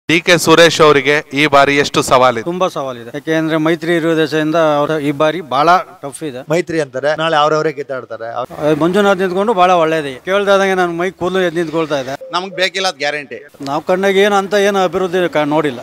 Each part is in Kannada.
ಡಿ ಕೆ ಸುರೇಶ್ ಅವರಿಗೆ ಈ ಬಾರಿ ಎಷ್ಟು ಸವಾಲಿದೆ ತುಂಬ ಸವಾಲಿದೆ ಯಾಕೆಂದ್ರೆ ಮೈತ್ರಿ ಇರುವ ದೇಶದಿಂದ ಅವರ ಈ ಬಾರಿ ಬಹಳ ಟಫ್ ಇದೆ ಮೈತ್ರಿ ಅಂತಾರೆ ನಾಳೆ ಅವ್ರವರೇ ಕಿತ್ತಾಡ್ತಾರೆ ಅವ್ರ್- ಆ, ಮಂಜುನಾಥ್ ನಿಂತ್ಕೊಂಡು ಬಹಳ ಒಳ್ಳೇದೇ ಕೇಳ್ದಾದಂಗೆ ನಾನು ಮೈ ಕೂದಲು ಎದ್ದು ನಿಂತ್ಕೊಳ್ತಾ ಇದೆ ನಮಗೆ ಬೇಕಿಲ್ಲ ಗ್ಯಾರಂಟಿ ನಾವು ಕಣ್ಣಾಗ ಏನು ಅಂತ ಏನು ಅಭಿವೃದ್ಧಿ ಕಾ- ನೋಡಿಲ್ಲ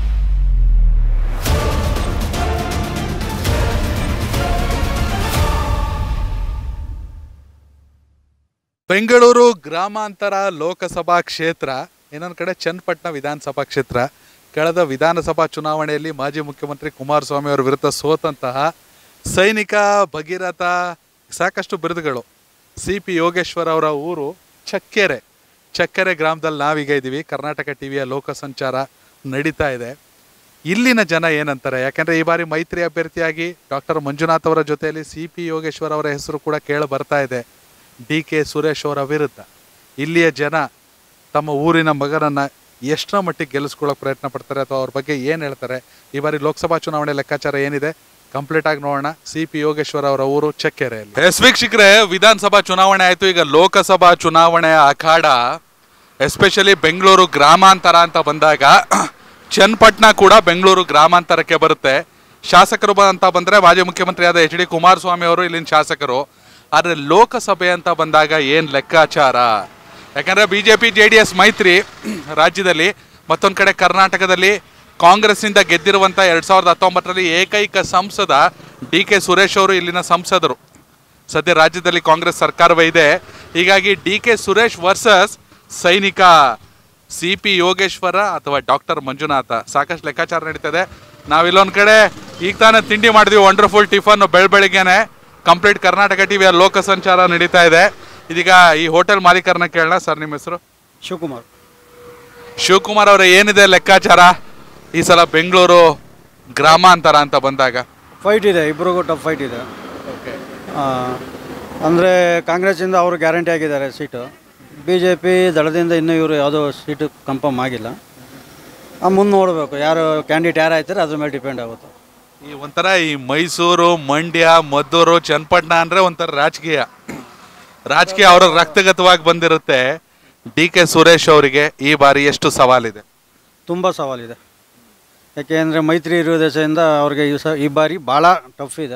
ಬೆಂಗಳೂರು ಗ್ರಾಮಾಂತರ ಲೋಕಸಭಾ ಕ್ಷೇತ್ರ ಇನ್ನೊಂದು ಕಡೆ ಚನ್ನಪಟ್ಟಣ ವಿಧಾನಸಭಾ ಕ್ಷೇತ್ರ ಕಳೆದ ವಿಧಾನಸಭಾ ಚುನಾವಣೆಯಲ್ಲಿ ಮಾಜಿ ಮುಖ್ಯಮಂತ್ರಿ ಕುಮಾರಸ್ವಾಮಿ ಅವರ ವಿರುದ್ಧ ಸೋತಂತಹ ಸೈನಿಕ ಭಗೀರಥ ಸಾಕಷ್ಟು ಬಿರುದುಗಳು ಸಿ ಪಿ ಯೋಗೇಶ್ವರ್ ಅವರ ಊರು ಚಕ್ಕೆರೆ ಚಕ್ಕೆರೆ ಗ್ರಾಮದಲ್ಲಿ ನಾವೀಗ ಇದ್ದೀವಿ ಕರ್ನಾಟಕ ಟಿವಿಯ ಲೋಕ ಸಂಚಾರ ನಡೀತಾ ಇದೆ ಇಲ್ಲಿನ ಜನ ಏನಂತಾರೆ ಯಾಕಂದ್ರೆ ಈ ಬಾರಿ ಮೈತ್ರಿ ಅಭ್ಯರ್ಥಿಯಾಗಿ ಡಾಕ್ಟರ್ ಮಂಜುನಾಥ್ ಅವರ ಜೊತೆಯಲ್ಲಿ ಸಿ ಪಿ ಯೋಗೇಶ್ವರ್ ಅವರ ಹೆಸರು ಕೂಡ ಕೇಳ ಬರ್ತಾ ಇದೆ ಡಿ ಕೆ ಸುರೇಶ್ ಅವರ ವಿರುದ್ಧ ಇಲ್ಲಿಯ ಜನ ತಮ್ಮ ಊರಿನ ಮಗನನ್ನ ಎಷ್ಟರ ಮಟ್ಟಿಗೆ ಗೆಲ್ಲಿಸ್ಕೊಳ್ಳೋಕೆ ಪ್ರಯತ್ನ ಪಡ್ತಾರೆ ಅಥವಾ ಅವ್ರ ಬಗ್ಗೆ ಏನು ಹೇಳ್ತಾರೆ ಈ ಬಾರಿ ಲೋಕಸಭಾ ಚುನಾವಣೆ ಲೆಕ್ಕಾಚಾರ ಏನಿದೆ ಕಂಪ್ಲೀಟ್ ಆಗಿ ನೋಡೋಣ ಸಿ ಪಿ ಯೋಗೇಶ್ವರ್ ಅವರ ಊರು ಚಕ್ಕೆರೆಯಲ್ಲಿ ಎಸ್ ವೀಕ್ಷಕರೇ ವಿಧಾನಸಭಾ ಚುನಾವಣೆ ಆಯಿತು ಈಗ ಲೋಕಸಭಾ ಚುನಾವಣೆಯ ಅಖಾಡ ಎಸ್ಪೆಷಲಿ ಬೆಂಗಳೂರು ಗ್ರಾಮಾಂತರ ಅಂತ ಬಂದಾಗ ಚನ್ನಪಟ್ಟಣ ಕೂಡ ಬೆಂಗಳೂರು ಗ್ರಾಮಾಂತರಕ್ಕೆ ಬರುತ್ತೆ ಶಾಸಕರು ಬ- ಅಂತ ಬಂದ್ರೆ ಮಾಜಿ ಮುಖ್ಯಮಂತ್ರಿಯಾದ ಎಚ್ ಡಿ ಕುಮಾರಸ್ವಾಮಿ ಅವರು ಇಲ್ಲಿನ ಶಾಸಕರು ಆದರೆ ಲೋಕಸಭೆ ಅಂತ ಬಂದಾಗ ಏನು ಲೆಕ್ಕಾಚಾರ ಯಾಕಂದ್ರೆ ಬಿಜೆಪಿ ಜೆ ಡಿ ಎಸ್ ಮೈತ್ರಿ ರಾಜ್ಯದಲ್ಲಿ ಮತ್ತೊಂದು ಕಡೆ ಕರ್ನಾಟಕದಲ್ಲಿ ಕಾಂಗ್ರೆಸ್ನಿಂದ ಗೆದ್ದಿರುವಂಥ ಎರಡು ಸಾವಿರದ ಹತ್ತೊಂಬತ್ತರಲ್ಲಿ ಏಕೈಕ ಸಂಸದ ಡಿ ಕೆ ಸುರೇಶ್ ಅವರು ಇಲ್ಲಿನ ಸಂಸದರು ಸದ್ಯ ರಾಜ್ಯದಲ್ಲಿ ಕಾಂಗ್ರೆಸ್ ಸರ್ಕಾರವೇ ಇದೆ ಹೀಗಾಗಿ ಡಿ ಕೆ ಸುರೇಶ್ ವರ್ಸಸ್ ಸೈನಿಕ ಸಿ ಪಿ ಯೋಗೇಶ್ವರ ಅಥವಾ ಡಾಕ್ಟರ್ ಮಂಜುನಾಥ ಸಾಕಷ್ಟು ಲೆಕ್ಕಾಚಾರ ನಡೀತದೆ ನಾವಿಲ್ಲೊಂದು ಕಡೆ ಈಗ ತಾನೇ ತಿಂಡಿ ಮಾಡಿದ್ವಿ ವಂಡರ್ಫುಲ್ ಟಿಫನ್ ಬೆಳ ಬೆಳಿಗ್ಗೆನೆ ಕಂಪ್ಲೀಟ್ ಕರ್ನಾಟಕ ಟಿವಿಯ ಲೋಕ ಸಂಚಾರ ನಡೀತಾ ಇದೆ ಇದೀಗ ಈ ಹೋಟೆಲ್ ಮಾಲೀಕರನ್ನ ಕೇಳೋಣ ಸರ್ ನಿಮ್ಮ ಹೆಸರು ಶಿವಕುಮಾರ್ ಶಿವಕುಮಾರ್ ಅವರ ಏನಿದೆ ಲೆಕ್ಕಾಚಾರ ಈ ಸಲ ಬೆಂಗಳೂರು ಗ್ರಾಮಾಂತರ ಅಂತ ಬಂದಾಗ ಫೈಟ್ ಇದೆ ಇಬ್ಬರಿಗೂ ಟಫ್ ಫೈಟ್ ಇದೆ ಅಂದರೆ ಕಾಂಗ್ರೆಸ್ಸಿಂದ ಅವರು ಗ್ಯಾರಂಟಿ ಆಗಿದ್ದಾರೆ ಸೀಟು ಬಿ ಜೆ ಪಿ ದಳದಿಂದ ಇನ್ನೂ ಇವರು ಯಾವುದೋ ಸೀಟು ಕನ್ಫರ್ಮ್ ಆಗಿಲ್ಲ ಮುಂದೆ ನೋಡಬೇಕು ಯಾರು ಕ್ಯಾಂಡಿಡೇಟ್ ಯಾರು ಆಯ್ತಾರೆ ಅದ್ರ ಮೇಲೆ ಡಿಪೆಂಡ್ ಆಗುತ್ತೆ ಈ ಒಂಥರ ಈ ಮೈಸೂರು ಮಂಡ್ಯ ಮದ್ದೂರು ಚನ್ನಪಟ್ಟಣ ಅಂದ್ರೆ ಒಂಥರ ರಾಜಕೀಯ ರಾಜಕೀಯ ಅವರ ರಕ್ತಗತವಾಗಿ ಬಂದಿರುತ್ತೆ ಡಿ ಕೆ ಸುರೇಶ್ ಅವರಿಗೆ ಈ ಬಾರಿ ಎಷ್ಟು ಸವಾಲಿದೆ ತುಂಬ ಸವಾಲಿದೆ ಯಾಕೆಂದರೆ ಮೈತ್ರಿ ಇರುವ ದೇಶದಿಂದ ಅವ್ರಿಗೆ ಈ ಸ ಈ ಬಾರಿ ಭಾಳ ಟಫ್ ಇದೆ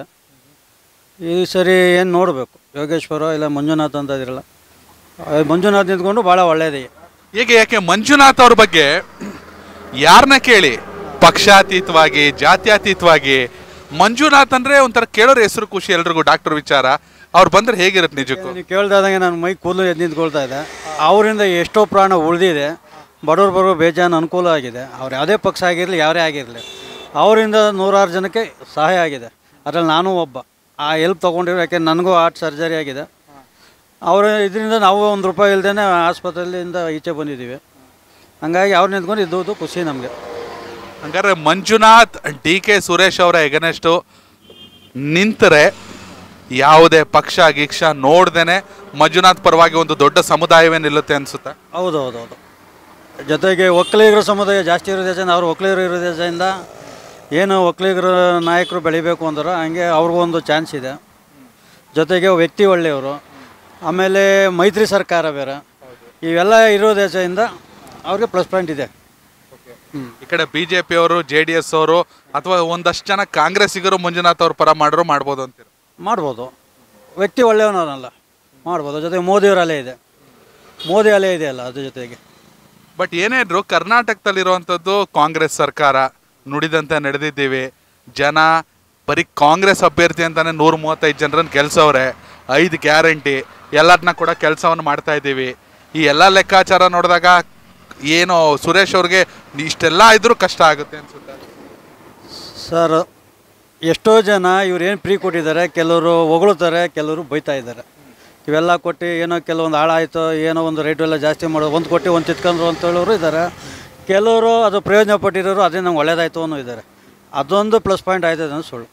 ಈ ಸರಿ ಏನು ನೋಡಬೇಕು ಯೋಗೇಶ್ವರ ಇಲ್ಲ ಮಂಜುನಾಥ್ ಅಂತ ಇದಿರಲ್ಲ ಆ, ಮಂಜುನಾಥ್ ನಿಂತ್ಕೊಂಡು ಭಾಳ ಒಳ್ಳೆಯದೇ ಹೇಗೆ ಯಾಕೆ ಮಂಜುನಾಥ್ ಅವ್ರ ಬಗ್ಗೆ ಯಾರನ್ನ ಕೇಳಿ ಪಕ್ಷಾತೀತವಾಗಿ ಜಾತ್ಯತೀತವಾಗಿ ಮಂಜುನಾಥ್ ಅಂದ್ರೆ ಒಂಥರ ಕೇಳೋರ ಹೆಸರು ಖುಷಿ ಎಲ್ರಿಗೂ ಡಾಕ್ಟರ್ ವಿಚಾರ ಅವ್ರು ಬಂದ್ರೆ ಹೇಗಿರುತ್ತೆ ನಿಜಕ್ಕೂ ನೀವು ಕೇಳ್ದಾದಂಗೆ ನಾನು ಮೈ ಕೂದಲು ಎದ್ದು ನಿಂತ್ಕೊಳ್ತಾ ಇದೆ ಅವರಿಂದ ಎಷ್ಟೋ ಪ್ರಾಣ ಉಳಿದಿದೆ ಬಡವ್ರು ಬರೋ ಬೇಜಾನ್ ಅನುಕೂಲ ಆಗಿದೆ ಅವ್ರು ಯಾವುದೇ ಪಕ್ಷ ಆಗಿರಲಿ ಯಾರೇ ಆಗಿರಲಿ ಅವರಿಂದ ನೂರಾರು ಜನಕ್ಕೆ ಸಹಾಯ ಆಗಿದೆ ಅದರಲ್ಲಿ ನಾನು ಒಬ್ಬ ಆ ಹೆಲ್ಪ್ ತೊಗೊಂಡಿರೋ ಯಾಕೆ ನನಗೂ ಹಾರ್ಟ್ ಸರ್ಜರಿ ಆಗಿದೆ ಅವರ ಇದರಿಂದ ನಾವು ಒಂದು ರೂಪಾಯಿ ಇಲ್ದೇ ಆಸ್ಪತ್ರೆಯಿಂದ ಈಚೆ ಬಂದಿದ್ದೀವಿ ಹಂಗಾಗಿ ಅವ್ರು ನಿಂತ್ಕೊಂಡು ಇದ್ದದ್ದು ಖುಷಿ ನಮಗೆ ಹಂಗಾರೆ ಮಂಜುನಾಥ್ ಡಿ ಕೆ ಸುರೇಶ್ ಅವರ ಎಗನೆಸ್ಟು ನಿಂತರೆ ಯಾವುದೇ ಪಕ್ಷ ಗೀಕ್ಷ ನೋಡ್ದೇನೆ ಮಂಜುನಾಥ್ ಪರವಾಗಿ ಒಂದು ದೊಡ್ಡ ಸಮುದಾಯವೇ ನಿಲ್ಲುತ್ತೆ ಅನ್ಸುತ್ತೆ ಹೌದು ಹೌದು ಹೌದು ಜೊತೆಗೆ ಒಕ್ಕಲಿಗರ ಸಮುದಾಯ ಜಾಸ್ತಿ ಇರೋ ದೇಶದಿಂದ ಅವರು ಒಕ್ಕಲಿಗರು ಇರೋ ದೇಶದಿಂದ ಏನು ಒಕ್ಕಲಿಗರ ನಾಯಕರು ಬೆಳಿಬೇಕು ಅಂದ್ರೆ ಹಂಗೆ ಅವ್ರಿಗೂ ಒಂದು ಚಾನ್ಸ್ ಇದೆ ಜೊತೆಗೆ ವ್ಯಕ್ತಿ ಒಳ್ಳೆಯವರು ಆಮೇಲೆ ಮೈತ್ರಿ ಸರ್ಕಾರ ಬೇರೆ ಇವೆಲ್ಲ ಇರೋ ದೇಶದಿಂದ ಅವ್ರಿಗೆ ಪ್ಲಸ್ ಪಾಯಿಂಟ್ ಇದೆ ಈ ಕಡೆ ಬಿಜೆಪಿ ಅವರು ಜೆ ಡಿ ಎಸ್ ಅವರು ಅಥವಾ ಒಂದಷ್ಟು ಜನ ಕಾಂಗ್ರೆಸ್ಸಿಗರು ಮಂಜುನಾಥ್ ಅವ್ರ ಪರ ಮಾಡಿದ್ರು ಮಾಡ್ಬೋದು ಅಂತೀರ ಮಾಡ್ಬೋದು ವ್ಯಕ್ತಿ ಒಳ್ಳೆಯವನಲ್ಲ ಮಾಡ್ಬೋದು ಜೊತೆಗೆ ಮೋದಿಯವರ ಅಲೆ ಇದೆ ಮೋದಿ ಅಲೆ ಇದೆ ಅಲ್ಲ ಅದ್ರ ಜೊತೆಗೆ ಬಟ್ ಏನೇ ಇದ್ರು ಕರ್ನಾಟಕದಲ್ಲಿರುವಂಥದ್ದು ಕಾಂಗ್ರೆಸ್ ಸರ್ಕಾರ ನುಡಿದಂತೆ ನಡೆದಿದ್ದೀವಿ ಜನ ಬರೀ ಕಾಂಗ್ರೆಸ್ ಅಭ್ಯರ್ಥಿ ಅಂತಾನೆ ನೂರ ಮೂವತ್ತೈದು ಜನರನ್ನ ಗೆಲ್ಸವ್ರೆ ಐದು ಗ್ಯಾರಂಟಿ ಎಲ್ಲದನ್ನ ಕೂಡ ಕೆಲಸವನ್ನು ಮಾಡ್ತಾ ಇದ್ದೀವಿ ಈ ಎಲ್ಲ ಲೆಕ್ಕಾಚಾರ ನೋಡಿದಾಗ ಏನು ಸುರೇಶ್ ಅವ್ರಿಗೆ ಇಷ್ಟೆಲ್ಲ ಇದ್ರೂ ಕಷ್ಟ ಆಗುತ್ತೆ ಅನ್ಸುತ್ತೆ ಸರ್ ಎಷ್ಟೋ ಜನ ಇವ್ರು ಏನು ಫ್ರೀ ಕೊಟ್ಟಿದ್ದಾರೆ ಕೆಲವರು ಹೊಗಳುತ್ತಾರೆ ಕೆಲವರು ಬೈತಾ ಇದ್ದಾರೆ ಇವೆಲ್ಲ ಕೊಟ್ಟು ಏನೋ ಕೆಲವೊಂದು ಹಾಳಾಯಿತು ಏನೋ ಒಂದು ರೇಟು ಎಲ್ಲ ಜಾಸ್ತಿ ಮಾಡೋದು ಒಂದು ಕೊಟ್ಟು ಒಂದು ಚಿತ್ಕೊಂಡ್ರು ಅಂತ ಹೇಳೋರು ಇದ್ದಾರೆ ಕೆಲವರು ಅದು ಪ್ರಯೋಜನ ಪಟ್ಟಿರೋರು ಅದೇ ನಮ್ಗೆ ಒಳ್ಳೇದಾಯ್ತು ಅನ್ನೋ ಇದ್ದಾರೆ ಅದೊಂದು ಪ್ಲಸ್ ಪಾಯಿಂಟ್ ಆಯ್ತದೆ ಅನ್ನೋ ಸುಳ್ಳು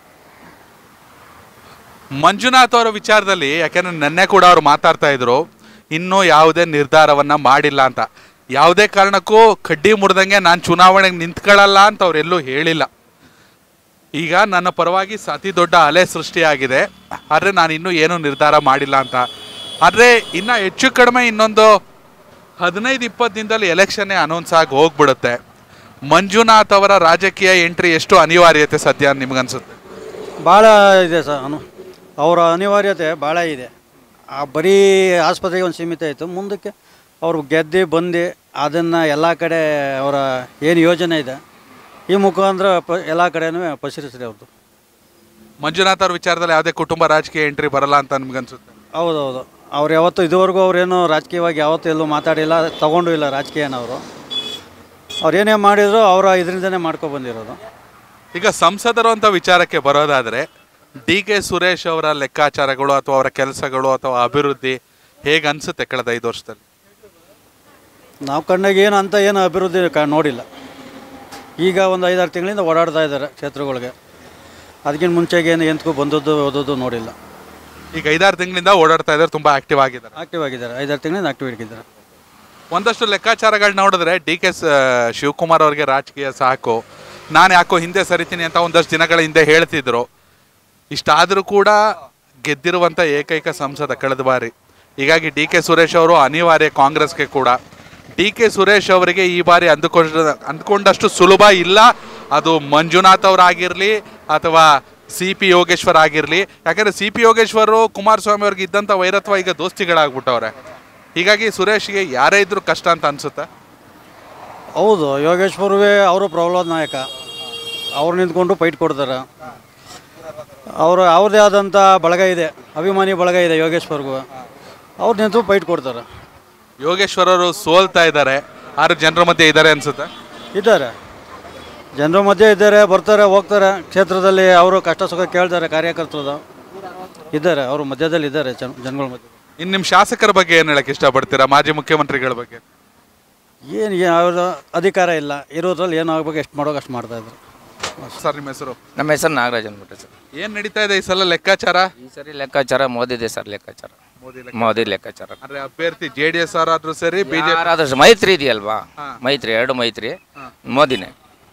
ಮಂಜುನಾಥ್ ಅವರ ವಿಚಾರದಲ್ಲಿ ಯಾಕೆಂದ್ರೆ ನೆನ್ನೆ ಕೂಡ ಅವ್ರು ಮಾತಾಡ್ತಾ ಇದ್ರು ಇನ್ನೂ ಯಾವುದೇ ನಿರ್ಧಾರವನ್ನ ಮಾಡಿಲ್ಲ ಅಂತ ಯಾವುದೇ ಕಾರಣಕ್ಕೂ ಕಡ್ಡಿ ಮುರಿದಂಗೆ ನಾನು ಚುನಾವಣೆಗೆ ನಿಂತ್ಕೊಳ್ಳಲ್ಲ ಅಂತ ಅವರೆಲ್ಲೂ ಹೇಳಿಲ್ಲ ಈಗ ನನ್ನ ಪರವಾಗಿ ಸ- ಅತಿ ದೊಡ್ಡ ಅಲೆ ಸೃಷ್ಟಿಯಾಗಿದೆ ಆದರೆ ನಾನು ಇನ್ನೂ ಏನೂ ನಿರ್ಧಾರ ಮಾಡಿಲ್ಲ ಅಂತ ಆದರೆ ಇನ್ನು ಹೆಚ್ಚು ಕಡಿಮೆ ಇನ್ನೊಂದು ಹದಿನೈದು ಇಪ್ಪತ್ತು ದಿನದಲ್ಲಿ ಎಲೆಕ್ಷನ್ನೇ ಅನೌನ್ಸ್ ಆಗಿ ಹೋಗ್ಬಿಡುತ್ತೆ ಮಂಜುನಾಥ್ ಅವರ ರಾಜಕೀಯ ಎಂಟ್ರಿ ಎಷ್ಟು ಅನಿವಾರ್ಯತೆ ಸದ್ಯ ನಿಮ್ಗನ್ಸುತ್ತೆ ಭಾಳ ಇದೆ ಸರ್ ಅನು ಅವರ ಅನಿವಾರ್ಯತೆ ಭಾಳ ಇದೆ ಆ ಬರೀ ಆಸ್ಪತ್ರೆಗೆ ಒಂದು ಸೀಮಿತ ಆಯಿತು ಮುಂದಕ್ಕೆ ಅವರು ಗೆದ್ದು ಬಂದು ಅದನ್ನು ಎಲ್ಲ ಕಡೆ ಅವರ ಏನು ಯೋಜನೆ ಇದೆ ಈ ಮುಖಾಂತರ ಪ ಎಲ್ಲ ಕಡೆನೂ ಪಸರಿಸ್ರಿ ಅವ್ರದ್ದು ಮಂಜುನಾಥ್ ಅವ್ರ ವಿಚಾರದಲ್ಲಿ ಯಾವುದೇ ಕುಟುಂಬ ರಾಜಕೀಯ ಎಂಟ್ರಿ ಬರಲ್ಲ ಅಂತ ನಿಮ್ಗನ್ಸುತ್ತೆ ಹೌದೌದು ಅವ್ರು ಯಾವತ್ತೂ ಇದುವರೆಗೂ ಅವ್ರೇನು ರಾಜಕೀಯವಾಗಿ ಯಾವತ್ತೂ ಎಲ್ಲೂ ಮಾತಾಡಿಲ್ಲ ತಗೊಂಡು ಇಲ್ಲ ರಾಜಕೀಯನವರು ಅವ್ರು ಏನೇ ಮಾಡಿದ್ರು ಅವರ ಇದರಿಂದನೇ ಮಾಡ್ಕೊ ಬಂದಿರೋದು ಈಗ ಸಂಸದರು ಅಂತ ವಿಚಾರಕ್ಕೆ ಬರೋದಾದ್ರೆ ಡಿ ಕೆ ಸುರೇಶ್ ಅವರ ಲೆಕ್ಕಾಚಾರಗಳು ಅಥವಾ ಅವರ ಕೆಲಸಗಳು ಅಥವಾ ಅಭಿವೃದ್ಧಿ ಹೇಗೆ ಅನ್ಸುತ್ತೆ ಕಳೆದ ಐದು ವರ್ಷದಲ್ಲಿ ನಾವು ಕಂಡಾಗ ಏನು ಅಂತ ಏನು ಅಭಿವೃದ್ಧಿ ಕ ನೋಡಿಲ್ಲ ಈಗ ಒಂದು ಐದಾರು ತಿಂಗಳಿಂದ ಓಡಾಡ್ತಾ ಇದ್ದಾರೆ ಕ್ಷೇತ್ರಗಳಿಗೆ ಅದಕ್ಕಿಂತ ಮುಂಚೆಗೆ ಏನು ಎಂತಕ್ಕೂ ಬಂದದ್ದು ಓದೋದು ನೋಡಿಲ್ಲ ಈಗ ಐದಾರು ತಿಂಗಳಿಂದ ಓಡಾಡ್ತಾ ಇದ್ದಾರೆ ತುಂಬಾ ಆಕ್ಟಿವ್ ಆಗಿದ್ದಾರೆ ಆಕ್ಟಿವ್ ಆಗಿದ್ದಾರೆ ಐದಾರು ತಿಂಗಳಿಂದ ಆಕ್ಟಿವ್ ಆಗಿದ್ದಾರೆ ಒಂದಷ್ಟು ಲೆಕ್ಕಾಚಾರಗಳು ನೋಡಿದ್ರೆ ಡಿ ಕೆ ಶಿವಕುಮಾರ್ ಅವರಿಗೆ ರಾಜಕೀಯ ಸಾಕು ನಾನು ಯಾಕೋ ಹಿಂದೆ ಸರಿತೀನಿ ಅಂತ ಒಂದಷ್ಟು ದಿನಗಳ ಹಿಂದೆ ಹೇಳ್ತಿದ್ರು ಇಷ್ಟಾದರೂ ಕೂಡ ಗೆದ್ದಿರುವಂಥ ಏಕೈಕ ಸಂಸದ ಕಳೆದ ಬಾರಿ ಹೀಗಾಗಿ ಡಿ ಕೆ ಸುರೇಶ್ ಅವರು ಅನಿವಾರ್ಯ ಕಾಂಗ್ರೆಸ್ಗೆ ಕೂಡ ಡಿ ಕೆ ಸುರೇಶ್ ಅವರಿಗೆ ಈ ಬಾರಿ ಅಂದುಕೊಂಡ ಅಂದ್ಕೊಂಡಷ್ಟು ಸುಲಭ ಇಲ್ಲ ಅದು ಮಂಜುನಾಥ್ ಅವರಾಗಿರಲಿ ಅಥವಾ ಸಿ ಪಿ ಯೋಗೇಶ್ವರ್ ಆಗಿರಲಿ ಯಾಕಂದರೆ ಸಿ ಪಿ ಯೋಗೇಶ್ವರು ಕುಮಾರಸ್ವಾಮಿ ಅವ್ರಿಗೆ ಇದ್ದಂಥ ವೈರತ್ವ ಈಗ ದೋಸ್ತಿಗಳಾಗ್ಬಿಟ್ಟವ್ರೆ ಹೀಗಾಗಿ ಸುರೇಶ್ಗೆ ಯಾರೇ ಇದ್ರೂ ಕಷ್ಟ ಅಂತ ಅನ್ಸುತ್ತೆ ಹೌದು ಯೋಗೇಶ್ವರವೇ ಅವರು ಪ್ರಹ್ಲಾದ್ ನಾಯಕ ಅವ್ರು ನಿಂತ್ಕೊಂಡು ಫೈಟ್ ಕೊಡ್ತಾರೆ ಅವರು ಅವ್ರದ್ದೇ ಆದಂಥ ಬಳಗ ಇದೆ ಅಭಿಮಾನಿ ಬಳಗ ಇದೆ ಯೋಗೇಶ್ವರ್ಗೂ ಅವ್ರು ನಿಂತು ಫೈಟ್ ಕೊಡ್ತಾರೆ ಯೋಗೇಶ್ವರರು ಸೋಲ್ತಾ ಇದ್ದಾರೆ ಆರು ಜನರ ಮಧ್ಯೆ ಇದ್ದಾರೆ ಅನ್ಸುತ್ತೆ ಇದ್ದಾರೆ ಜನರ ಮಧ್ಯೆ ಇದ್ದಾರೆ ಬರ್ತಾರೆ ಹೋಗ್ತಾರೆ ಕ್ಷೇತ್ರದಲ್ಲಿ ಅವರು ಕಷ್ಟ ಸುಖ ಕೇಳ್ತಾರೆ ಕಾರ್ಯಕರ್ತರು ಇದ್ದಾರೆ ಅವರು ಮಧ್ಯದಲ್ಲಿ ಇದ್ದಾರೆ ಜನ ಜನಗಳ ಮಧ್ಯೆ ಇನ್ನು ನಿಮ್ಮ ಶಾಸಕರ ಬಗ್ಗೆ ಏನು ಹೇಳಕ್ಕೆ ಇಷ್ಟಪಡ್ತೀರಾ ಮಾಜಿ ಮುಖ್ಯಮಂತ್ರಿಗಳ ಬಗ್ಗೆ ಏನು ಅವ್ರ ಅಧಿಕಾರ ಇಲ್ಲ ಇರೋದ್ರಲ್ಲಿ ಏನು ಆಗ್ಬೇಕು ಎಷ್ಟು ಮಾಡೋಕೆ ಅಷ್ಟು ಮಾಡ್ತಾ ಇದ್ರು ಸರ್ ನಿಮ್ಮ ಹೆಸರು ನಮ್ಮ ಹೆಸರು ನಾಗರಾಜ್ ಅಂದ್ಬಿಟ್ಟು ಸರ್ ಏನು ನಡೀತಾ ಇದೆ ಈ ಸಲ ಲೆಕ್ಕಾಚಾರ ಈ ಸರಿ ಲೆಕ್ಕಾಚಾರ ಮೋದಿದೆ ಸರ್ ಲೆಕ್ಕಾಚಾರ ಮೋದಿ ಲೆಕ್ಕಾಚಾರ ಅಂದ್ರೆ ಅಭ್ಯರ್ಥಿ ಜೆ ಡಿ ಎಸ್ ಆದ್ರೂ ಸರಿ ಬಿಜೆಪಿ ಯಾರಾದ್ರೂ ಮೈತ್ರಿ ಇದೆಯಲ್ವಾ ಮೈತ್ರಿ ಎರಡು ಮೈತ್ರಿ ಮೋದಿನೇ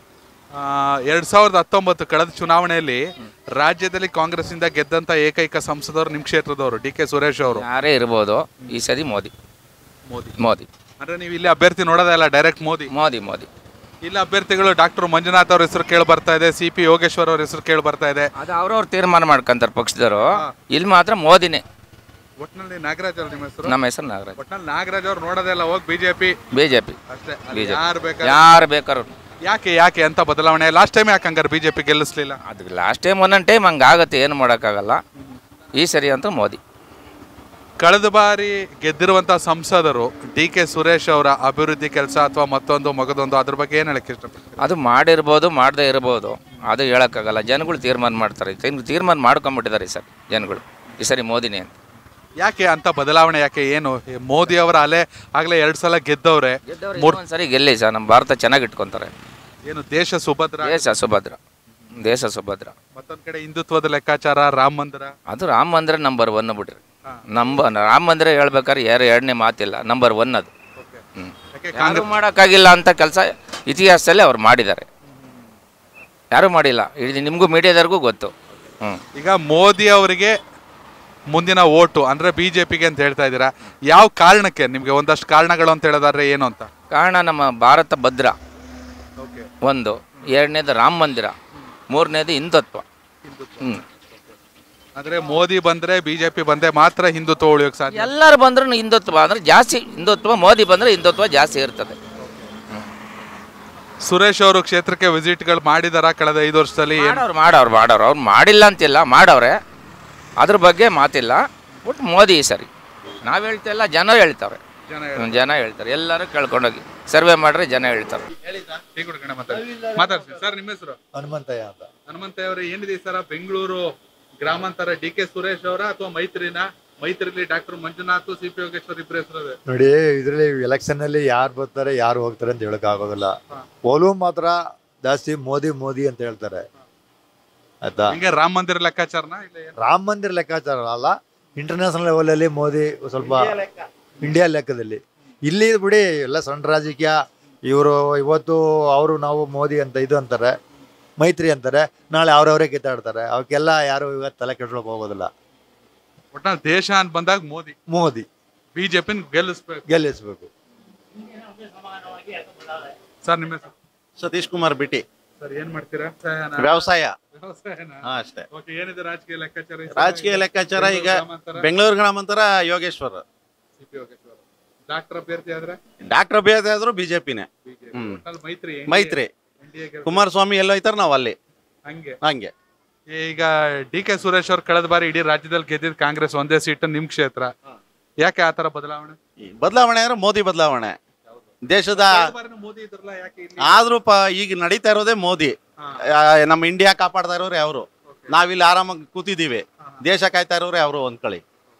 ಎರಡ್ ಸಾವಿರದ ಹತ್ತೊಂಬತ್ತು ಕಳೆದ ಚುನಾವಣೆಯಲ್ಲಿ ರಾಜ್ಯದಲ್ಲಿ ಕಾಂಗ್ರೆಸ್ ಇಂದ ಗೆದ್ದಂತ ಏಕೈಕ ಸಂಸದವರು ನಿಮ್ ಕ್ಷೇತ್ರದವರು ಡಿ ಕೆ ಸುರೇಶ್ ಅವರು ಯಾರೇ ಇರ್ಬೋದು ಈ ಸರಿ ಮೋದಿ ಮೋದಿ ಮೋದಿ ಅಂದ್ರೆ ನೀವು ಇಲ್ಲಿ ಅಭ್ಯರ್ಥಿ ನೋಡೋದೇ ಇಲ್ಲ ಡೈರೆಕ್ಟ್ ಮೋದಿ ಮೋದಿ ಮೋದಿ ಇಲ್ಲಿ ಅಭ್ಯರ್ಥಿಗಳು ಡಾಕ್ಟರ್ ಮಂಜುನಾಥ್ ಅವ್ರ ಹೆಸರು ಕೇಳಿ ಬರ್ತಾ ಇದೆ ಸಿ ಪಿ ಯೋಗೇಶ್ವರ್ ಅವ್ರ ಹೆಸರು ಕೇಳಿ ಬರ್ತಾ ಇದೆ ಅದು ಅವ್ರವ್ರು ತೀರ್ಮಾನ ಮಾಡ್ಕೊಂತಾರೆ ಪಕ್ಷದವರು ಇಲ್ಲಿ ಮಾತ್ರ ಮೋದಿನೇ ಒಟ್ನಲ್ಲಿ ನಾಗರಾಜ್ ಅವ್ರ ನಿಮ್ಮ ಹೆಸರು ನಮ್ಮ ಹೆಸರು ನಾಗರಾಜ್ ಒಟ್ನಲ್ಲಿ ನಾಗರಾಜ್ ಅವ್ರು ನೋಡೋದೇ ಇಲ್ಲ ಹೋಗಿ ಬಿಜೆಪಿ ಬಿ ಜೆ ಪಿ ಅಷ್ಟೇ ಬಿ ಜೆ ಯಾರು ಪಿ ಬೇಕಾದ್ರೆ ಯಾರು ಬೇಕಾದ್ರು ಯಾಕೆ ಯಾಕೆ ಅಂತ ಬದಲಾವಣೆ ಲಾಸ್ಟ್ ಟೈಮ್ ಯಾಕೆ ಹಂಗಾರೆ ಬಿಜೆಪಿ ಗೆಲ್ಲಿಸ್ಲಿಲ್ಲ ಅದು ಲಾಸ್ಟ್ ಟೈಮ್ ಒಂದೊಂದು ಟೈಮ್ ಹಂಗೆ ಆಗುತ್ತೆ ಏನು ಮಾಡೋಕ್ಕಾಗಲ್ಲ ಈ ಸರಿ ಅಂತೂ ಮೋದಿ ಕಳೆದ ಬಾರಿ ಗೆದ್ದಿರುವಂತ ಸಂಸದರು ಡಿ ಕೆ ಸುರೇಶ್ ಅವರ ಅಭಿವೃದ್ಧಿ ಕೆಲಸ ಅಥವಾ ಮತ್ತೊಂದು ಮಗದೊಂದು ಅದ್ರ ಬಗ್ಗೆ ಏನ್ ಹೇಳಕ್ಕೆ ಇಷ್ಟಪಡ್ತೀರಾ ಅದು ಮಾಡಿರ್ಬೋದು ಮಾಡದೇ ಇರ್ಬೋದು ಅದು ಹೇಳೋಕ್ಕಾಗಲ್ಲ ಜನಗಳು ತೀರ್ಮಾನ ಮಾಡ್ತಾರೆ ತೀರ್- ತೀರ್ಮಾನ ಮಾಡ್ಕೊಂಬಿಟ್ಟಿದ್ದಾರೆ ಈ ಸರಿ ಜನಗಳು ಈ ಸರಿ ಮೋದಿನೇ ಅಂತ ಯಾಕೆ ಅಂತ ಬದಲಾವಣೆ ಯಾಕೆ ಏನು ಈ ಮೋದಿ ಅವರ ಅಲೆ ಆಗ್ಲೇ ಎರಡ್ ಸಲ ಗೆದ್ದವ್ರೆ ಒಂದು ಸರಿ ಗೆಲ್ಲಿ ಸರ್ ನಮ್ಮ ಭಾರತ ಚೆನ್ನಾಗಿ ಇಟ್ಕೊಂತಾರೆ ಏನು ದೇಶ ಸುಭದ್ರ ದೇಶ ಸುಭದ್ರ ದೇಶ ಸುಭದ್ರ ಮತ್ತೊಂದ್ ಕಡೆ ಹಿಂದುತ್ವದ ಲೆಕ್ಕಾಚಾರ ರಾಮ ಮಂದಿರ ಅದು ರಾಮ ಮಂದಿರ ನಂಬರ್ ಒನ್ ಬಿಡ್ರಿ ನಂಬ ರಾಮ ಮಂದಿರ ಹೇಳ್ಬೇಕಾದ್ರೆ ಯಾರು ಎರಡನೇ ಮಾತಿಲ್ಲ ನಂಬರ್ ಒನ್ ಅದು ಹ್ಞೂ ಯಾಕೆ ಯಾರು ಮಾಡೋಕ್ಕಾಗಿಲ್ಲ ಅಂತ ಕೆಲಸ ಇತಿಹಾಸದಲ್ಲಿ ಅವ್ರು ಮಾಡಿದ್ದಾರೆ ಯಾರೂ ಮಾಡಿಲ್ಲ ಇದು ನಿಮಗೂ ಮೀಡಿಯಾದವ್ರಿಗೂ ಗೊತ್ತು ಹ್ಞೂ ಈಗ ಮೋದಿ ಅವರಿಗೆ ಮುಂದಿನ ಓಟು ಅಂದ್ರೆ ಬಿಜೆಪಿಗೆ ಅಂತ ಹೇಳ್ತಾ ಇದ್ದೀರಾ ಯಾವ ಕಾರಣಕ್ಕೆ ನಿಮ್ಗೆ ಒಂದಷ್ಟು ಕಾರಣಗಳು ಅಂತ ಹೇಳೋದಾದ್ರೆ ಏನು ಅಂತ ಕಾರಣ ನಮ್ಮ ಭಾರತ ಭದ್ರ ಒಂದು ಎರಡನೇದು ರಾಮ ಮಂದಿರ ಮೂರನೇದು ಹಿಂದುತ್ವ ಹ್ಞೂ ಅಂದ್ರೆ ಮೋದಿ ಬಂದ್ರೆ ಬಿಜೆಪಿ ಬಂದ್ರೆ ಮಾತ್ರ ಹಿಂದುತ್ವ ಉಳಿಯೋಕೆ ಸಾಧ್ಯ ಎಲ್ಲರೂ ಬಂದ್ರೂ ಹಿಂದುತ್ವ ಅಂದ್ರೆ ಜಾಸ್ತಿ ಹಿಂದುತ್ವ ಮೋದಿ ಬಂದರೆ ಹಿಂದುತ್ವ ಜಾಸ್ತಿ ಇರ್ತದೆ ಸುರೇಶ್ ಅವರು ಕ್ಷೇತ್ರಕ್ಕೆ ವಿಸಿಟ್ಗಳು ಮಾಡಿದಾರ ಕಳೆದ ಐದು ವರ್ಷದಲ್ಲಿ ಏನ್- ಮಾಡೋರು ಮಾಡೋರು ಮಾಡೋರು ಅವ್ರು ಮಾಡಿಲ್ಲ ಅಂತಿಲ್ಲ ಮಾಡವ್ರೆ ಅದ್ರ ಬಗ್ಗೆ ಮಾತಿಲ್ಲ ಬಟ್ ಮೋದಿ ಈ ಸರಿ ನಾವು ಹೇಳ್ತಿಲ್ಲ ಜನ ಹೇಳ್ತಾರೆ ಹ್ಮ್, ಜನ ಹೇಳ್ತಾರೆ ಎಲ್ಲರೂ ಕೇಳ್ಕೊಂಡೋಗಿ ಸರ್ವೆ ಮಾಡ್ರೆ ಜನ ಹೇಳ್ತಾರೆ ಟೀ ಕುಡ್ಕಣ ಮಾತಾಡಿ ಮಾತಾಡ್ಸಿ ಸರ್ ನಿಮ್ಮ ಹೆಸರು ಹನುಮಂತಯ್ಯ ಅಂತ ಹನುಮಂತ ಅವರೇ ಏನಿದೆ ಸರ್ ಬೆಂಗಳೂರು ಗ್ರಾಮಾಂತರ ಡಿ ಕೆ ಸುರೇಶ್ ಅವರ ಅಥವಾ ಮೈತ್ರಿನ ಮೈತ್ರಿಲಿ doctor Manjunath C P Yogeshwar ಇಬ್ಬರು ಹೆಸರು ಇದೆ ನೋಡಿ ಇದರಲ್ಲಿ ಎಲೆಕ್ಷನ್ ಅಲ್ಲಿ ಯಾರು ಬರ್ತಾರೆ ಯಾರು ಹೋಗ್ತಾರೆ ಅಂತ ಹೇಳಕ್ ಆಗೋದಿಲ್ಲ ಓಲು ಮಾತ್ರ ಜಾಸ್ತಿ ಮೋದಿ ಮೋದಿ ಅಂತ ಹೇಳ್ತಾರೆ ಆಯ್ತಾ ಹಿಂಗೆ ರಾಮ ಮಂದಿರ ಲೆಕ್ಕಾಚಾರನ ಇಲ್ಲ ಏನು? ರಾಮ ಮಂದಿರ ಲೆಕ್ಕಾಚಾರ ಅಲ್ಲ ಇಂಟರ್ನ್ಯಾಷನಲ್ ಲೆವೆಲಲ್ಲಿ ಮೋದಿ ಸ್ವಲ್ಪ ಇಂಡಿಯಾ ಲೆಕ್ಕದಲ್ಲಿ ಇಲ್ಲಿ ಬಿಡಿ ಎಲ್ಲ ಸಣ್ಣ ರಾಜಕೀಯ ಇವರು ಇವತ್ತು ಅವರು ನಾವು ಮೋದಿ ಅಂತ ಇದು ಅಂತಾರೆ ಮೈತ್ರಿ ಅಂತಾರೆ ನಾಳೆ ಅವ್ರವರೇ ಕಿತ್ತಾಡ್ತಾರೆ ಅವಕ್ಕೆಲ್ಲ ಯಾರು ಇವತ್ತು ತಲೆ ಕೆಡ್ಸ್ಕೊಳಕ್ ಹೋಗೋದಿಲ್ಲ ಒಟ್ನಲ್ಲಿ ದೇಶ ಅಂತ ಬಂದಾಗ ಮೋದಿ ಮೋದಿ ಬಿಜೆಪಿನ ಗೆಲ್ಲಿಸ್ಬೇಕು ಗೆಲ್ಲಿಸ್ಬೇಕು ಸರ್ ನಿಮ್ಮ ಹೆಸರು ಸತೀಶ್ ಕುಮಾರ್ ಬಿಟಿ ಸರ್ ಏನ್ ಮಾಡ್ತೀರಾ ವ್ಯವಸಾಯನ? ವ್ಯವಸಾಯ ವ್ಯವಸಾಯನ? ಹಾ ಅಷ್ಟೇ ಓಕೆ ಏನಿದೆ ರಾಜಕೀಯ ಲೆಕ್ಕಾಚಾರ ಈ ಸಲ? ರಾಜಕೀಯ ಲೆಕ್ಕಾಚಾರ ಈಗ ಬೆಂಗಳೂರು ಗ್ರಾಮಾಂತರ, ಬೆಂಗಳೂರು ಗ್ರಾಮಾಂತರ ಯೋಗೇಶ್ವರ್ CP ಯೋಗೇಶ್ವರ. ಡಾಕ್ಟರ್ ಅಭ್ಯರ್ಥಿ ಆದ್ರೆ ಡಾಕ್ಟರ್ ಅಭ್ಯರ್ಥಿ ಆದ್ರೂ ಬಿಜೆಪಿನೇ BJP. ಹ್ಮ್. ಒಟ್ನಲ್ಲಿ ಮೈತ್ರಿ ಮೈತ್ರಿ NDA ಗೆ- ಕುಮಾರಸ್ವಾಮಿ ಎಲ್ಲೋ ಐತಾರ ನಾವು ಅಲ್ಲಿ ಹಂಗೆ ಹಂಗೆ ಈಗ ಡಿ ಕೆ ಸುರೇಶ್ ಅವ್ರು ಕಳೆದ ಬಾರಿ ಇಡೀ ರಾಜ್ಯದಲ್ಲಿ ಗೆದ್ದಿದ್ ಕಾಂಗ್ರೆಸ್ ಒಂದೇ ಸೀಟ್ ನಿಮ್ ಕ್ಷೇತ್ರ ಯಾಕೆ ಆತರ ಬದಲಾವಣೆ ಈ ಬದಲಾವಣೆ ಅಂದ್ರೆ ಮೋದಿ ಬದಲಾವಣೆ ದೇಶದ ಕಳೆದ ಬಾರಿನೂ ಮೋದಿ ಇದ್ರಲ್ಲ ಯಾಕೆ ಇಲ್ಲಿ ಆದ್ರೂ ಪ ಈಗ ನಡೀತಾ ಇರೋದೇ ಮೋದಿ ಹಾ. ಆ, ನಮ್ಮ ಇಂಡಿಯಾ ಕಾಪಾಡ್ತಾ ಇರೋರು ಅವರು ನಾವಿಲ್ಲಿ ಆರಾಮಾಗಿ ಕೂತಿದ್ದೀವಿ ದೇಶ ಕಾಯ್ತಾ ಇರೋರು ಅವರು ಒಂದ್ಕಳಿ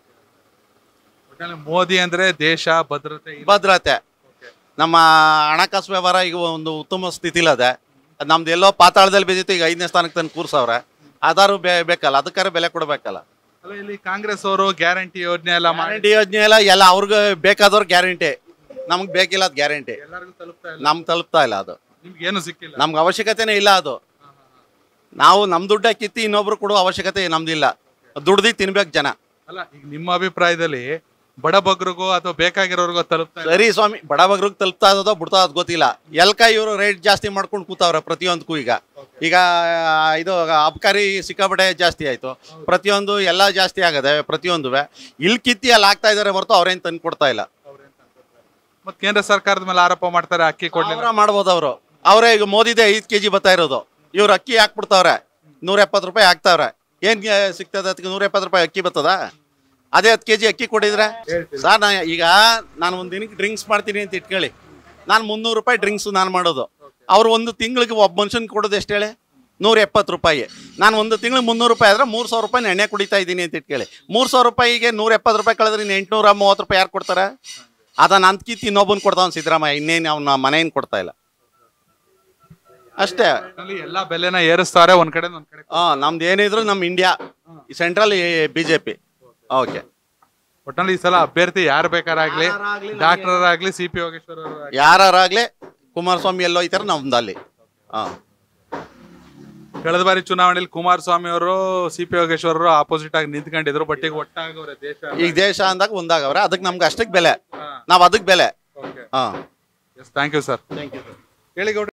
ಒಟ್ನಲ್ಲಿ ಮೋದಿ ಅಂದ್ರೆ ದೇಶ ಭದ್ರತೆ ಇಲ್ಲ. ಭದ್ರತೆ ನಮ್ಮ ಹಣಕಾಸು ವ್ಯವಹಾರ ಈಗ ಒಂದು ಉತ್ತಮ ಸ್ಥಿತಿಲದೆ ಅದ್ ನಮ್ದು ಎಲ್ಲೋ ಪಾತಾಳದಲ್ಲಿ ಬಿದ್ದಿತ್ತು ಈಗ ಐದನೇ ಸ್ಥಾನಕ್ಕೆ ತಂದು ಕೂರ್ಸವ್ರೆ ಅದಾರು ಬೇ ಬೇಕಲ್ಲ ಅದಕ್ಕಾರೆ ಬೆಲೆ ಕೊಡ್ಬೇಕಲ್ಲ ಅಲ್ಲ ಇಲ್ಲಿ ಕಾಂಗ್ರೆಸ್ ಅವರು ಗ್ಯಾರಂಟಿ ಯೋಜನೆ ಎಲ್ಲ ಮಾಡಿ ಗ್ಯಾರಂಟಿ ಯೋಜನೆ ಎಲ್ಲ ಎಲ್ಲ ಅವ್ರಿಗೆ ಬೇಕಾದವ್ರು ಗ್ಯಾರಂಟಿ ನಮ್ಗೆ ಬೇಕಿಲ್ಲ ಅದು ಗ್ಯಾರಂಟಿ ಎಲ್ಲರಿಗೂ ತಲುಪ್ತಾ ಇಲ್ಲ ನಮ್ಗೆ ತಲುಪ್ತಾ ಇಲ್ಲ ಅದು ನಿಮ್ಗೆ ಏನು ಸಿಕ್ಕಿಲ್ಲ ನಮ್ಗೆ ಅವಶ್ಯಕತೆನೇ ಇಲ್ಲ ಅದು ನಾವು ನಮ್ಮ ದುಡ್ಡ ಕಿತ್ತಿ ಇನ್ನೊಬ್ರು ಕೊಡುವ ಅವಶ್ಯಕತೆ ನಮ್ದಿಲ್ಲ ದುಡ್ದು ತಿನ್ಬೇಕು ಜನ ಅಲ್ಲ ಈಗ ನಿಮ್ಮ ಅಭಿಪ್ರಾಯದಲ್ಲಿ ಬಡ ಬಗ್ರಿಗೂ ಅಥವಾ ಬೇಕಾಗಿರೋರ್ಗೋ ತಲುಪ್ತಾ ಇಲ್ಲ ಸರಿ ಸ್ವಾಮಿ ಬಡಬಗ್ರಿಗೆ ತಲುಪ್ತಾ ಇರೋದೋ ಬಿಡ್ತಾ ಇರೋದು ಗೊತ್ತಿಲ್ಲ ಎಲ್ಕ ಇವರು ರೇಟ್ ಜಾಸ್ತಿ ಮಾಡ್ಕೊಂಡು ಕೂತವ್ರೆ ಪ್ರತಿಯೊಂದಕ್ಕೂ ಈಗ ಈಗ ಇದು ಅಬ್ಕಾರಿ ಸಿಕ್ಕಾಪಟ್ಟೆ ಜಾಸ್ತಿ ಆಯ್ತು ಪ್ರತಿಯೊಂದು ಎಲ್ಲ ಜಾಸ್ತಿ ಆಗದೆ ಪ್ರತಿಯೊಂದು ಇಲ್ಲಿ ಕಿತ್ತಿ ಅಲ್ಲಿ ಆಗ್ತಾ ಇದಾರೆ ಹೊರತು ಅವ್ರೇನು ತಂದು ಕೊಡ್ತಾ ಇಲ್ಲ ಮತ್ತೆ ಕೇಂದ್ರ ಸರ್ಕಾರದ ಮೇಲೆ ಆರೋಪ ಮಾಡ್ತಾರೆ ಅಕ್ಕಿ ಕೊಡ್ಲಿಲ್ಲ ಅವರ ಮಾಡ್ಬೋದು ಅವರು ಅವರೇ ಈಗ ಮೋದಿದೆ ಐದು ಕೆಜಿ ಬರ್ತಾ ಇರೋದು ಇವ್ರು ಅಕ್ಕಿ ಹಾಕ್ಬಿಡ್ತಾವ್ರೆ ನೂರ ಎಪ್ಪತ್ತು ರೂಪಾಯಿ ಹಾಕ್ತಾವ್ರೆ ಏನ್ ಗೆ- ಸಿಗ್ತದೆ ಅದಕ್ಕೆ ನೂರ ಎಪ್ಪತ್ತು ರೂಪಾಯಿ ಅಕ್ಕಿ ಬರ್ತದ ಅದೇ ಹತ್ತು ಕೆಜಿ ಅಕ್ಕಿ ಕೊಟ್ಟಿದ್ರೆ ಸರ್ ನಾ ಈಗ ನಾನು ಒಂದು ದಿನಕ್ಕೆ ಡ್ರಿಂಕ್ಸ್ ಮಾಡ್ತೀನಿ ಅಂತ ಇಟ್ಕೊಳ್ಳಿ ನಾನು ಮುನ್ನೂರು ರೂಪಾಯಿ ಡ್ರಿಂಕ್ಸ್ ನಾನು ಮಾಡೋದು ಅವ್ರು ಒಂದು ತಿಂಗಳಿಗೆ ಒಬ್ಬ ಮನುಷ್ಯನ್ ಕೊಡೋದು ಎಷ್ಟು ಹೇಳಿ ನೂರ ಎಪ್ಪತ್ತು ರೂಪಾಯಿ ನಾನು ಒಂದು ತಿಂಗಳಿಗೆ ಮುನ್ನೂರು ರೂಪಾಯಿ ಆದ್ರೆ ಮೂರು ಸಾವಿರ ರೂಪಾಯಿ ಎಣ್ಣೆ ಕುಡಿತಾ ಇದ್ದೀನಿ ಅಂತ ಇಟ್ಕೊಳ್ಳಿ ಮೂರು ಸಾವಿರ ರೂಪಾಯಿಗೆ ನೂರ ಎಪ್ಪತ್ತು ರೂಪಾಯಿ ಕಳೆದ್ರೆ ಇನ್ನು ಎಂಟುನೂರ ಮೂವತ್ತು ರೂಪಾಯಿ ಯಾರು ಕೊಡ್ತಾರೆ ಅದನ್ನ ಅಂತ್ಕಿತ್ತು ಇನ್ನೊಬ್ಬನ್ ಕೊಡ್ತಾವ್ ಸಿದ್ದರಾಮಯ್ಯ ಇನ್ನೇನು ಅವ್ನ ಮನೇನ್ ಕೊಡ್ತಾ ಇಲ್ಲ ಅಷ್ಟೇ ಒಟ್ನಲ್ಲಿ ಎಲ್ಲಾ ಬೆಲೆನ ಏರಿಸ್ತಾರೆ ಒಂದ್ ಕಡೆ ಒಂದ್ ಕಡೆ ಹಾ ನಮ್ದು ಏನಿದ್ರು ನಮ್ಮ ಇಂಡಿಯಾ ಸೆಂಟ್ರಲ್ ಬಿಜೆಪಿ ಓಕೆ ಒಟ್ನಲ್ಲಿ ಈ ಸಲ ಅಭ್ಯರ್ಥಿ ಯಾರು ಬೇಕಾರಾಗ್ಲಿ ಡಾಕ್ಟರ್ ಆಗ್ಲಿ ಸಿ ಪಿ ಯೋಗೇಶ್ವರ ಅವ್ರು ಆಗ್ಲಿ. ಯಾರಾಗ್ಲಿ ಕುಮಾರಸ್ವಾಮಿ ಎಲ್ಲೋ ಐತಾರ ನಮ್ದು ಅಲ್ಲಿ ಹಾ ಕಳೆದ ಬಾರಿ ಚುನಾವಣೆಯಲ್ಲಿ ಕುಮಾರಸ್ವಾಮಿ ಅವರು ಸಿ ಪಿ ಯೋಗೇಶ್ವರರು ಆಪೋಸಿಟ್ ಆಗಿ ನಿಂತ್ಕೊಂಡಿದ್ರು ಬಟ್ ಈಗ ಒಟ್ಟಾಗವ್ರೆ ದೇಶ ಈಗ ದೇಶ ಅಂದಾಗ ಒಂದಾಗವ್ರೆ ಅದಕ್ಕೆ ನಮ್ಗೆ ಅಷ್ಟಕ್ಕೆ ಬೆಲೆ ಹಾ. ನಾವ್ ಅದಕ್ಕೆ ಬೆಲೆ ಓಕೆ ಹಾ ಥ್ಯಾಂಕ್ ಯು ಸರ್ ಹೇಳಿ ಗೌಡ್ರೆ